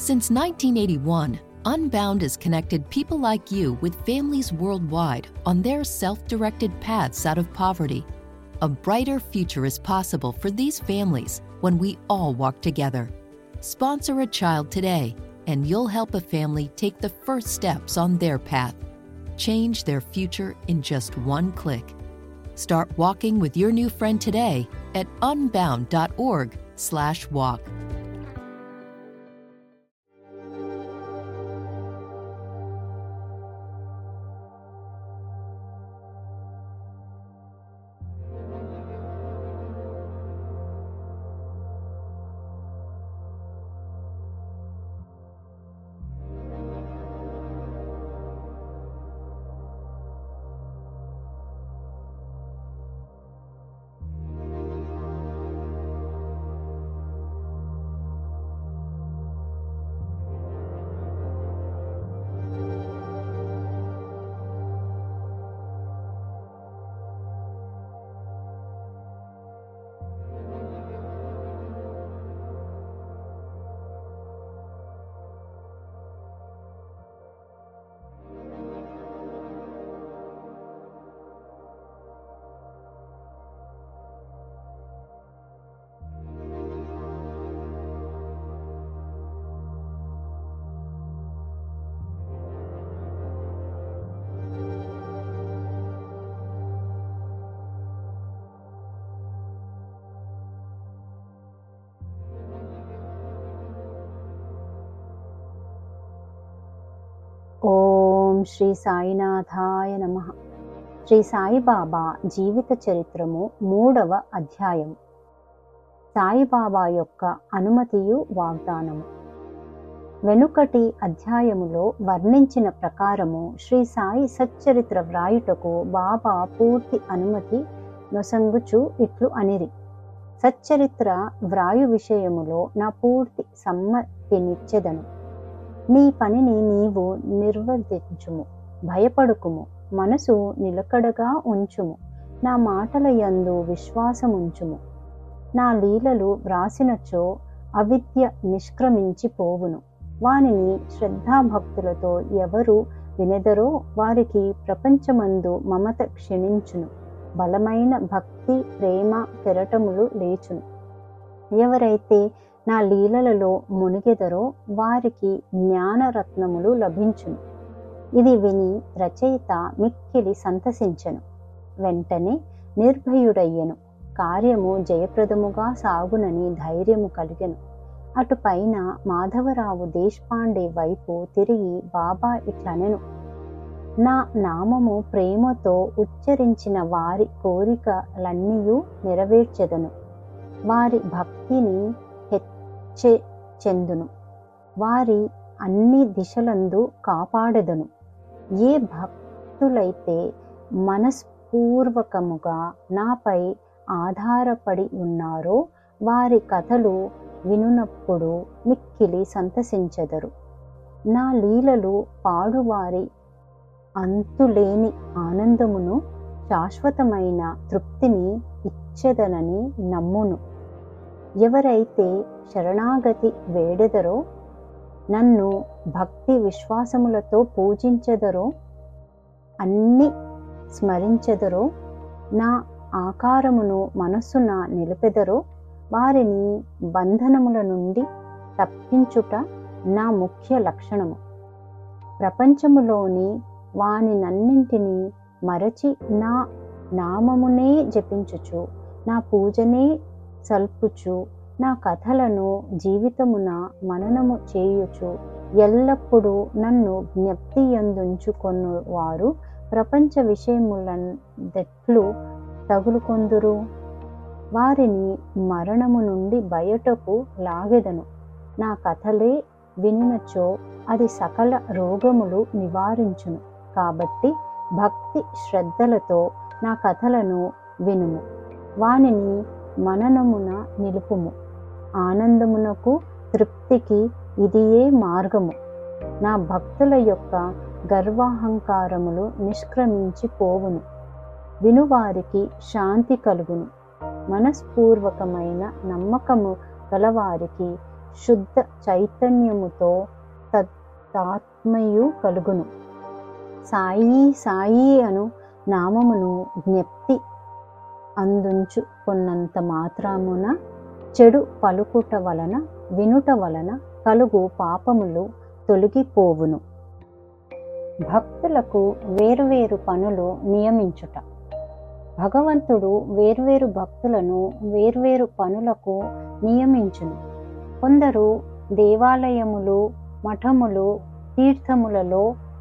Since 1981, Unbound has connected people like you with families worldwide on their self directed paths out of poverty. A brighter future is possible for these families when we all walk together. Sponsor a child today, and you'll help a family take the first steps on their path. Change their future in just one click. Start walking with your new friend today at unbound.org/walk. ఓం శ్రీ సాయినాథాయ నమ శ్రీ సాయిబాబా జీవిత చరిత్రము మూడవ అధ్యాయం సాయిబాబా యొక్క అనుమతియు వాగ్దానము వెనుకటి అధ్యాయములో వర్ణించిన ప్రకారము శ్రీ సాయి సచ్చరిత్ర వ్రాయుటకు బాబా పూర్తి అనుమతి నొసంగుచు ఇట్లు అనిరి సచ్చరిత్ర వ్రాయు విషయములో నా పూర్తి సమ్మతినిచ్చెదను నీ పనిని నీవు నిర్వర్తించుము భయపడుకుము మనసు నిలకడగా ఉంచుము నా మాటల యందు విశ్వాసముంచుము నా లీలలు వ్రాసినచో అవిద్య నిష్క్రమించి పోవును వానిని శ్రద్ధాభక్తులతో ఎవరు వినెదరో వారికి ప్రపంచమందు మమత క్షీణించును బలమైన భక్తి ప్రేమ కెరటములు లేచును ఎవరైతే నా లీలలలో మునిగెదరో వారికి జ్ఞానరత్నములు లభించును ఇది విని రచయిత మిక్కిలి సంతసించెను వెంటనే నిర్భయుడయ్యను కార్యము జయప్రదముగా సాగునని ధైర్యము కలిగెను అటుపైన మాధవరావు దేశపాండే వైపు తిరిగి బాబా ఇట్లనెను నా నామము ప్రేమతో ఉచ్చరించిన వారి కోరికలన్నీయూ నెరవేర్చెదను వారి భక్తిని హెచ్చే చెందును వారి అన్ని దిశలందు కాపాడెదను ఏ భక్తులైతే మనస్పూర్వకముగా నాపై ఆధారపడి ఉన్నారో వారి కథలు వినునప్పుడు మిక్కిలి సంతసించెదరు నా లీలలు పాడువారి అంతులేని ఆనందమును శాశ్వతమైన తృప్తిని ఇచ్చెదనని నమ్మును ఎవరైతే శరణాగతి వేడెదరో నన్ను భక్తి విశ్వాసములతో పూజించెదరో అన్ని స్మరించెదరో నా ఆకారమును మనస్సున నిలిపెదరో వారిని బంధనముల నుండి తప్పించుట నా ముఖ్య లక్షణము ప్రపంచములోని వానినన్నింటినీ మరచి నా నామమునే జపించుచు నా పూజనే సల్పుచు నా కథలను జీవితమున మననము చేయుచు ఎల్లప్పుడూ నన్ను జ్ఞప్తి యందుంచుకొను వారు ప్రపంచ విషయములందెట్లు తగులుకొందురు వారిని మరణము నుండి బయటకు లాగెదను నా కథలే వినినచో అది సకల రోగములు నివారించును కాబట్టి భక్తి శ్రద్ధలతో నా కథలను వినుము వానిని మననమున నిలుపుము ఆనందమునకు తృప్తికి ఇదియే మార్గము నా భక్తుల యొక్క గర్వాహంకారములు నిష్క్రమించి పోవును వినువారికి శాంతి కలుగును మనస్పూర్వకమైన నమ్మకము గలవారికి శుద్ధ చైతన్యముతో తత్తాత్మయు కలుగును సాయి సాయి అను నామమును జ్ఞప్తి అందుంచుకున్నంత మాత్రమున చెడు పలుకుట వలన వినుట వలన కలుగు పాపములు తొలగిపోవును భక్తులకు వేరువేరు పనులు నియమించుట భగవంతుడు వేర్వేరు భక్తులను వేర్వేరు పనులకు నియమించును కొందరు దేవాలయములు మఠములు తీర్థములలో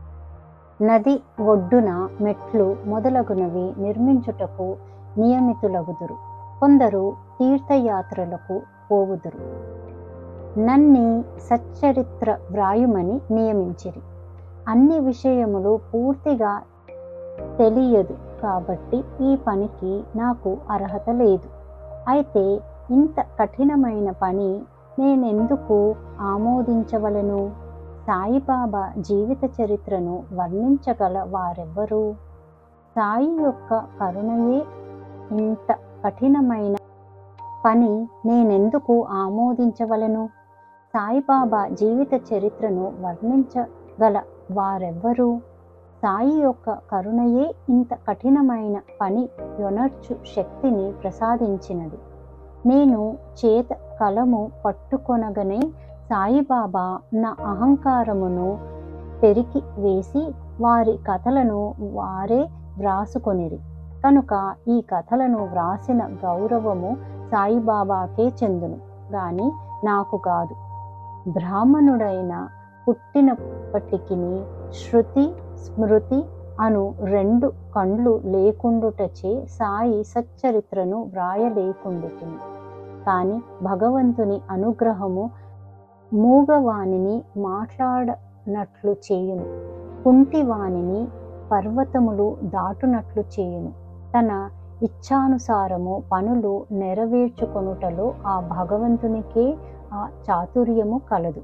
నది ఒడ్డున మెట్లు మొదలగునవి నిర్మించుటకు నియమితులగుదురు కొందరు తీర్థయాత్రలకు పోవుదురు నన్ని సచ్చరిత్ర వ్రాయుమని నియమించిరి అన్ని విషయములు పూర్తిగా తెలియదు కాబట్టి ఈ పనికి నాకు అర్హత లేదు అయితే ఇంత కఠినమైన పని నేనెందుకు ఆమోదించవలను సాయిబాబా జీవిత చరిత్రను వర్ణించగల వారెవ్వరు సాయి యొక్క కరుణయే ఇంత కఠినమైన పని నేనెందుకు ఆమోదించవలను సాయిబాబా జీవిత చరిత్రను వర్ణించగల వారెవ్వరు సాయి యొక్క కరుణయే ఇంత కఠినమైన పని యొనర్చు శక్తిని ప్రసాదించినది నేను చేత కలము పట్టుకొనగనే సాయిబాబా నా అహంకారమును పెరికి వేసి వారి కథలను వారే వ్రాసుకొనిరి కనుక ఈ కథలను వ్రాసిన గౌరవము సాయిబాబాకే చెందును గాని నాకు కాదు బ్రాహ్మణుడైన పుట్టినప్పటికి శృతి స్మృతి అను రెండు కండ్లు లేకుండుటచే సాయి సచ్చరిత్రను వ్రాయలేకుండుతుంది కానీ భగవంతుని అనుగ్రహము మూగవాణిని మాట్లాడనట్లు చేయును కుంటివాణిని పర్వతములు దాటునట్లు చేయును తన ఇచ్ఛానుసారము పనులు నెరవేర్చుకొనుటలో ఆ భగవంతునికే ఆ చాతుర్యము కలదు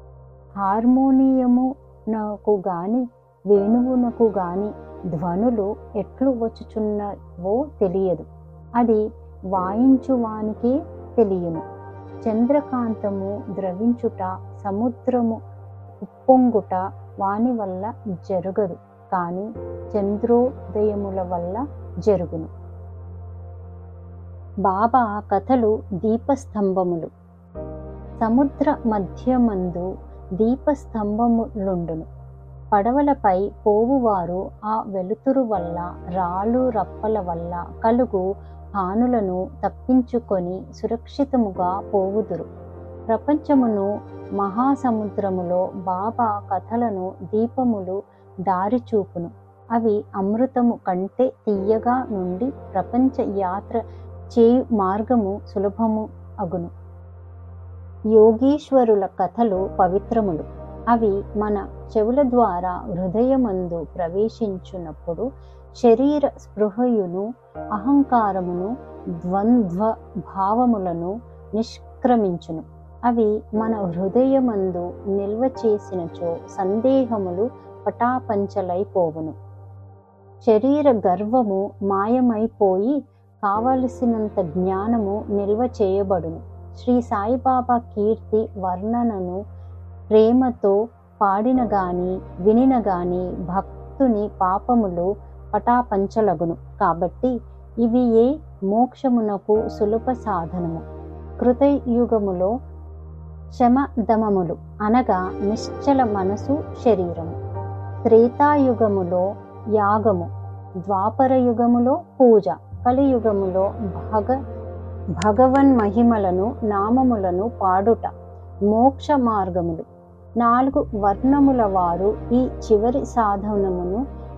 హార్మోనియమునకు గాని వేణువునకు గాని ధ్వనులు ఎట్లు వచ్చుచున్నవో తెలియదు అది వాయించువానికే తెలియను చంద్రకాంతము ద్రవించుట సముద్రము ఉప్పొంగుట వాని వల్ల జరగదు కానీ చంద్రోదయముల వల్ల జరుగును బాబా కథలు దీపస్తంభములు సముద్ర మధ్యమందు దీపస్తంభములుండును పడవలపై పోవువారు ఆ వెలుతురు వల్ల రాళ్ళు రప్పల వల్ల కలుగు హానులను తప్పించుకొని సురక్షితముగా పోవుదురు ప్రపంచమును మహాసముద్రములో బాబా కథలను దీపములు దారిచూపును అవి అమృతము కంటే తీయగా నుండి ప్రపంచ యాత్ర చేయు మార్గము సులభము అగును యోగీశ్వరుల కథలు పవిత్రములు అవి మన చెవుల ద్వారా హృదయమందు ప్రవేశించున్నప్పుడు శరీర స్పృహయును అహంకారమును ద్వంద్వ భావములను నిష్క్రమించును అవి మన హృదయమందు నిల్వ చేసినచో సందేహములు పటాపంచలైపోవును శరీర గర్వము మాయమైపోయి కావలసినంత జ్ఞానము నిల్వ చేయబడును శ్రీ సాయిబాబా కీర్తి వర్ణనను ప్రేమతో పాడిన గాని వినిన గాని భక్తుని పాపములు పటాపంచలగును కాబట్టి ఇవి ఏ మోక్షమునకు సులభ సాధనము కృతయుగములో శమదమములు అనగా నిశ్చల మనసు శరీరము త్రేతాయుగములో యాగము ద్వాపర యుగములో పూజ కలియుగములో భగ భగవన్ మహిమలను నామములను పాడుట మోక్ష మార్గములు నాలుగు వర్ణముల వారు ఈ చివరి సాధనమును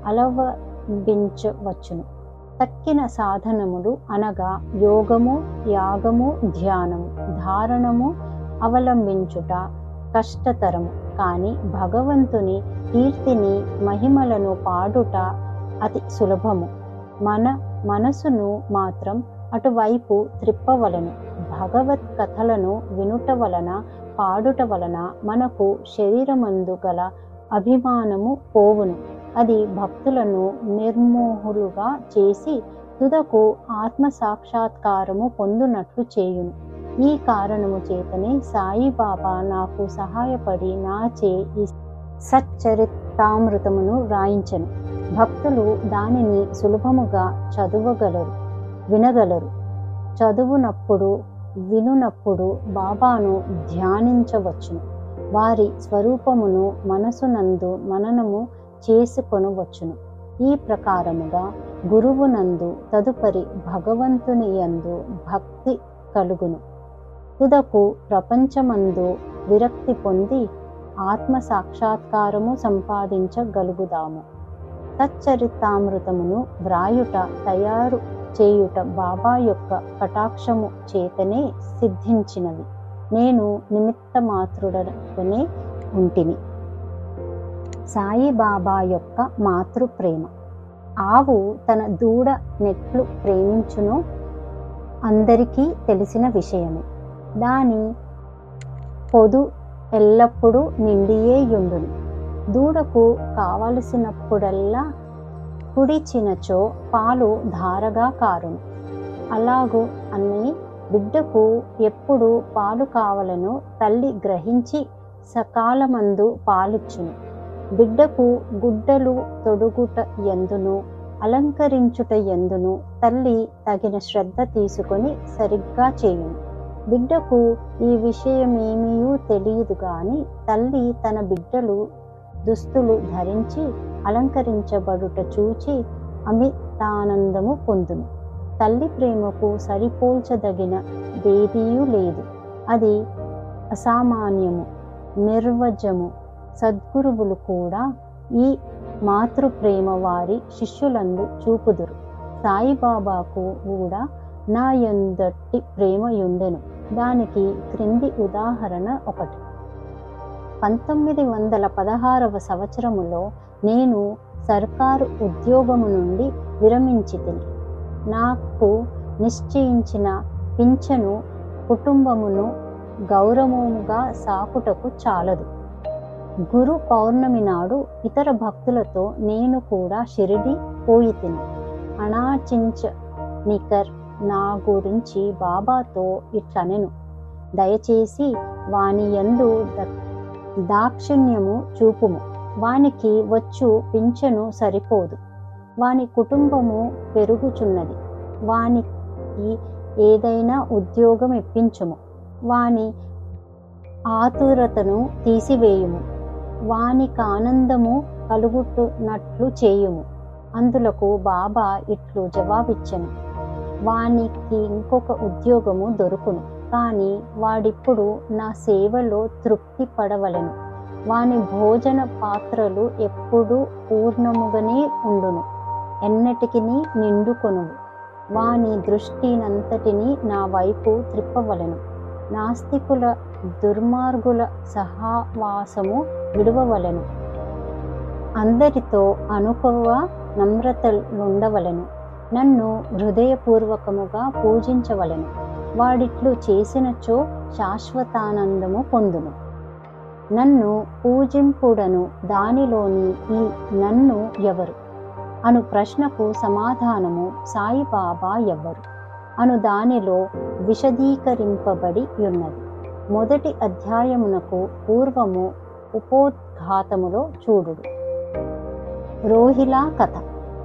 అలవబించవచ్చును తక్కిన సాధనములు అనగా యోగము యాగము ధ్యానము ధారణము అవలంబించుట కష్టతరము కానీ భగవంతుని కీర్తిని మహిమలను పాడుట అతి సులభము మన మనసును మాత్రం అటువైపు త్రిప్పవలను భగవత్ కథలను వినుట వలన పాడుట వలన మనకు శరీరమందు గల అభిమానము పోవును అది భక్తులను నిర్మోహులుగా చేసి తుదకు ఆత్మ సాక్షాత్కారము పొందునట్లు చేయును ఈ కారణము చేతనే సాయిబాబా నాకు సహాయపడి నాచే ఈ సచ్చరితామృతమును రాయించను భక్తులు దానిని సులభముగా చదువగలరు వినగలరు చదువునప్పుడు వినునప్పుడు బాబాను ధ్యానించవచ్చును వారి స్వరూపమును మనసునందు మననము చేసుకొనవచ్చును ఈ ప్రకారముగా గురువునందు తదుపరి భగవంతుని యందు భక్తి కలుగును తుదకు ప్రపంచమందు విరక్తి పొంది ఆత్మ సాక్షాత్కారము సంపాదించగలుగుదాము తచ్చరితామృతమును వ్రాయుట తయారు చేయుట బాబా యొక్క కటాక్షము చేతనే సిద్ధించినవి నేను నిమిత్త మాతృడనే ఉంటిని సాయిబాబా యొక్క మాతృ ప్రేమ ఆవు తన దూడ నెట్లు ప్రేమించును అందరికీ తెలిసిన విషయమే దాని పొదు ఎల్లప్పుడూ నిండియే యుండును దూడకు కావలసినప్పుడల్లా కుడిచినచో పాలు ధారగా కారును అలాగూ అన్ని బిడ్డకు ఎప్పుడు పాలు కావలను తల్లి గ్రహించి సకాలమందు పాలిచ్చును బిడ్డకు గుడ్డలు తొడుగుట ఎందును అలంకరించుట ఎందును తల్లి తగిన శ్రద్ధ తీసుకొని సరిగ్గా చేయును బిడ్డకు ఈ విషయమేమీ తెలియదు గాని తల్లి తన బిడ్డలు దుస్తులు ధరించి అలంకరించబడుట చూచి అమితానందము పొందును తల్లి ప్రేమకు సరిపోల్చదగిన దేదీయూ లేదు అది అసామాన్యము నిర్వజము సద్గురువులు కూడా ఈ మాతృప్రేమ వారి శిష్యులందు చూపుదురు సాయిబాబాకు కూడా నా యందట్టి ప్రేమ యుండెను దానికి క్రింది ఉదాహరణ ఒకటి పంతొమ్మిది వందల పదహారవ సంవత్సరములో నేను సర్కారు ఉద్యోగము నుండి విరమించి తిని నాకు నిశ్చయించిన పింఛను కుటుంబమును గౌరవముగా సాకుటకు చాలదు గురు పౌర్ణమి నాడు ఇతర భక్తులతో నేను కూడా షిరిడి పోయి తిని అనాచించ నికర్ నా గురించి బాబాతో ఇట్లనెను దయచేసి వాని యందు దాక్షిణ్యము చూపుము వానికి వచ్చు పింఛను సరిపోదు వాని కుటుంబము పెరుగుచున్నది వానికి ఏదైనా ఉద్యోగం ఇప్పించుము వాని ఆతురతను తీసివేయుము వానికి ఆనందము కలుగుతున్నట్లు చేయుము అందులకు బాబా ఇట్లు జవాబిచ్చను వానికి ఇంకొక ఉద్యోగము దొరుకును కానీ వాడిప్పుడు నా సేవలో తృప్తి పడవలను వాని భోజన పాత్రలు ఎప్పుడూ పూర్ణముగానే ఉండును ఎన్నటికి నిండుకొనువు వాని దృష్టినంతటిని నా వైపు త్రిప్పవలను నాస్తికుల దుర్మార్గుల సహవాసము విడువవలను అందరితో అనుభవ నమ్రతలుండవలను నన్ను హృదయపూర్వకముగా పూజించవలను వాడిట్లు చేసినచో శాశ్వతానందము పొందును నన్ను పూజింపుడను దానిలోని ఈ నన్ను ఎవరు అను ప్రశ్నకు సమాధానము సాయిబాబా ఎవరు అను దానిలో విశదీకరింపబడి ఉన్నది మొదటి అధ్యాయమునకు పూర్వము ఉపోద్ఘాతములో చూడుడు రోహిలా కథ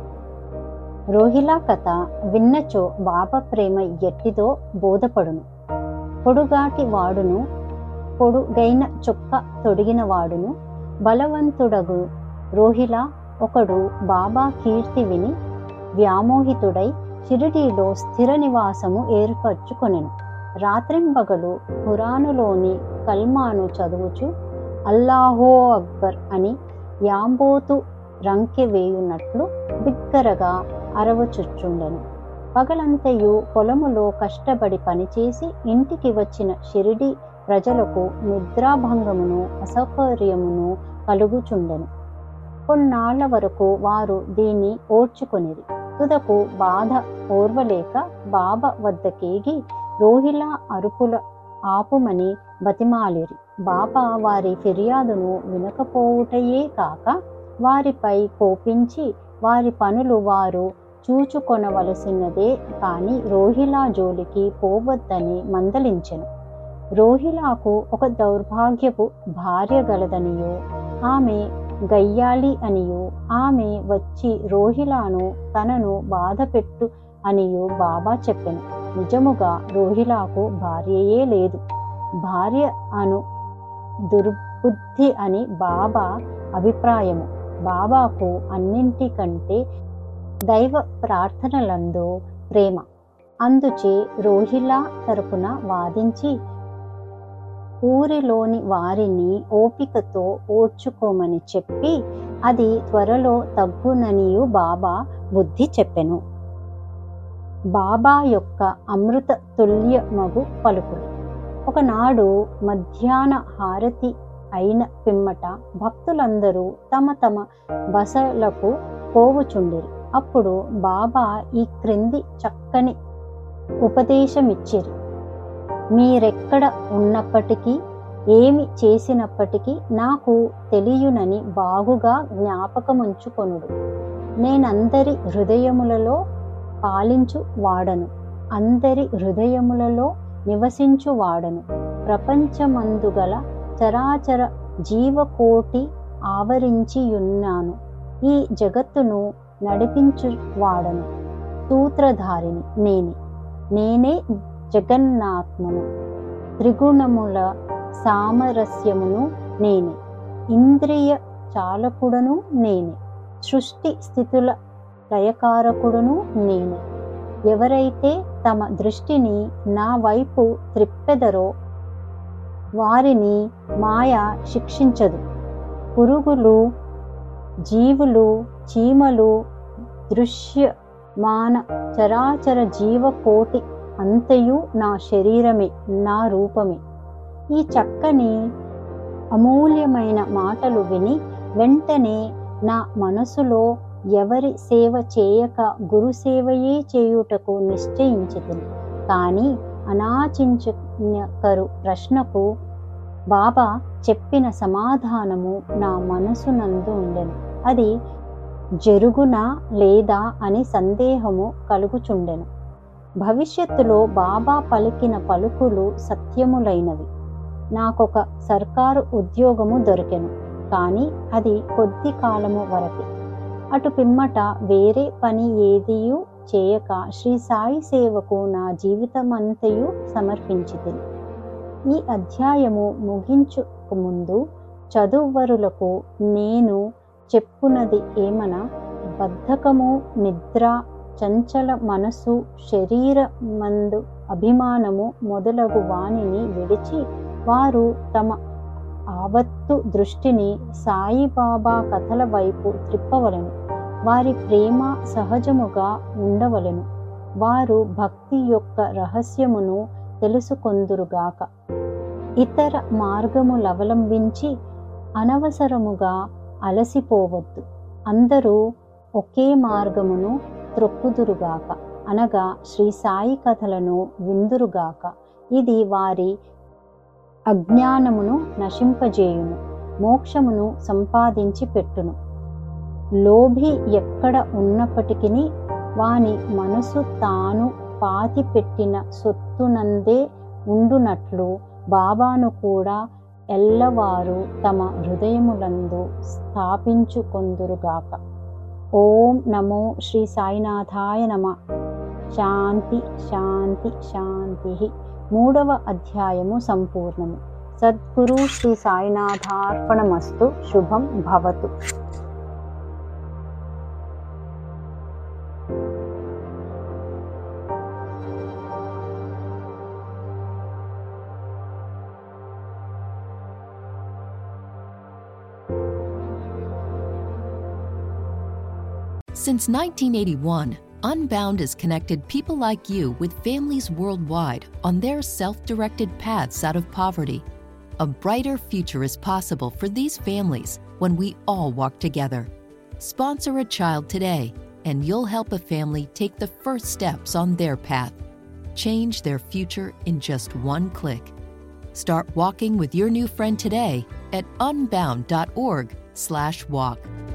రోహిలా కథ విన్నచో బాబా ప్రేమ ఎట్టిదో బోధపడును పొడుగాటి వాడును పొడుగైన చొక్క తొడిగిన వాడును బలవంతుడగు రోహిలా ఒకడు బాబా కీర్తి విని వ్యామోహితుడై షిరిడీలో స్థిర నివాసము ఏర్పరచుకొనెను రాత్రింబగలు ఖురానులోని కల్మాను చదువుచు అల్లాహో అక్బర్ అని యాంబోతు రంకె వేయున్నట్లు బిగ్గరగా అరవచుచ్చుండెను పగలంతయు పొలములో కష్టపడి పనిచేసి ఇంటికి వచ్చిన షిరిడి ప్రజలకు నిద్రాభంగమును అసౌకర్యమును కలుగుచుండెను కొన్నాళ్ల వరకు వారు దీన్ని ఓర్చుకొనిరి తుదకు బాధ ఓర్వలేక బాబా వద్దకేగి రోహిలా అరుపుల ఆపుమని బతిమాలిరి బాబా వారి ఫిర్యాదును వినకపోవుటయే కాక వారిపై కోపించి వారి పనులు వారు చూచుకొనవలసినదే కాని రోహిలా జోలికి పోవద్దని మందలించెను రోహిలాకు ఒక దౌర్భాగ్యపు భార్య గలదనియో ఆమె గయ్యాలి అనియో ఆమె వచ్చి రోహిలాను తనను బాధపెట్టు అనియో బాబా చెప్పెను నిజముగా రోహిలాకు భార్యయే లేదు భార్య అను దుర్బుద్ధి అని బాబా అభిప్రాయము బాబాకు అన్నింటికంటే దైవ ప్రార్థనలందు ప్రేమ అందుచే రోహిలా తరపున వాదించి ఊరిలోని వారిని ఓపికతో ఓర్చుకోమని చెప్పి అది త్వరలో తగ్గుననియు బాబా బుద్ధి చెప్పెను బాబా యొక్క అమృత తుల్యమగు పలుకులు ఒకనాడు మధ్యాహ్న హారతి అయిన పిమ్మట భక్తులందరూ తమ తమ బసలకు పోవుచుండిరి అప్పుడు బాబా ఈ క్రింది చక్కని ఉపదేశమిచ్చిరి మీరెక్కడ ఉన్నప్పటికీ ఏమి చేసినప్పటికీ నాకు తెలియనని బాగుగా జ్ఞాపకముంచుకొనుడు నేనందరి హృదయములలో పాలించు వాడను అందరి హృదయములలో నివసించు వాడను ప్రపంచమందుగల చరాచర జీవకోటి ఆవరించియున్నాను ఈ జగత్తును నడిపించు వాడను సూత్రధారిని నేనే నేనే జగన్నాత్మను త్రిగుణముల సామరస్యమును నేనే ఇంద్రియ చాలకుడను నేనే సృష్టి స్థితుల లయకారకుడును నేనే ఎవరైతే తమ దృష్టిని నా వైపు త్రిప్పెదరో వారిని మాయ శిక్షించదు పురుగులు జీవులు చీమలు దృశ్యమాన చరాచర జీవకోటి అంతయు నా శరీరమే నా రూపమే ఈ చక్కని అమూల్యమైన మాటలు విని వెంటనే నా మనసులో ఎవరి సేవ చేయక గురు సేవయే చేయుటకు నిశ్చయించితిని కానీ అనాచించకరు ప్రశ్నకు బాబా చెప్పిన సమాధానము నా మనసునందు ఉండెను అది జరుగునా లేదా అని సందేహము కలుగుచుండెను భవిష్యత్తులో బాబా పలికిన పలుకులు సత్యములైనవి నాకొక సర్కారు ఉద్యోగము దొరికెను కానీ అది కొద్ది కాలము వరకే అటు పిమ్మట వేరే పని ఏదియూ చేయక శ్రీ సాయి సేవకు నా జీవితమంతయు సమర్పించితిని ఈ అధ్యాయము ముగించుకు ముందు చదువరులకు నేను చెప్పునది ఏమన బద్ధకము నిద్ర చంచల మనసు శరీర మందు అభిమానము మొదలగు వాణిని విడిచి వారు తమ ఆవత్తు దృష్టిని సాయిబాబా కథల వైపు త్రిప్పవలను వారి ప్రేమ సహజముగా ఉండవలెను వారు భక్తి యొక్క రహస్యమును తెలుసుకొందురుగాక ఇతర మార్గములవలంబించి అనవసరముగా అలసిపోవద్దు అందరూ ఒకే మార్గమును త్రొక్కుదురుగాక అనగా శ్రీ సాయి కథలను విందురుగాక ఇది వారి అజ్ఞానమును నశింపజేయును మోక్షమును సంపాదించి పెట్టును లోభి ఎక్కడ ఉన్నప్పటికీ వాని మనసు తాను పాతి పెట్టిన సొత్తునందే ఉండునట్లు బాబాను కూడా ఎల్లవారు తమ హృదయములందు స్థాపించుకొందురుగాక ఓం నమో శ్రీ సాయినాథాయ నమ శాంతి శాంతి శాంతి మూడవ అధ్యాయము సంపూర్ణము సద్గురు శ్రీ సాయినాథార్పణమస్తు శుభం భవతు Since 1981, Unbound has connected people like you with families worldwide on their self directed paths out of poverty. A brighter future is possible for these families when we all walk together. Sponsor a child today, and you'll help a family take the first steps on their path. Change their future in just one click. Start walking with your new friend today at unbound.org/walk.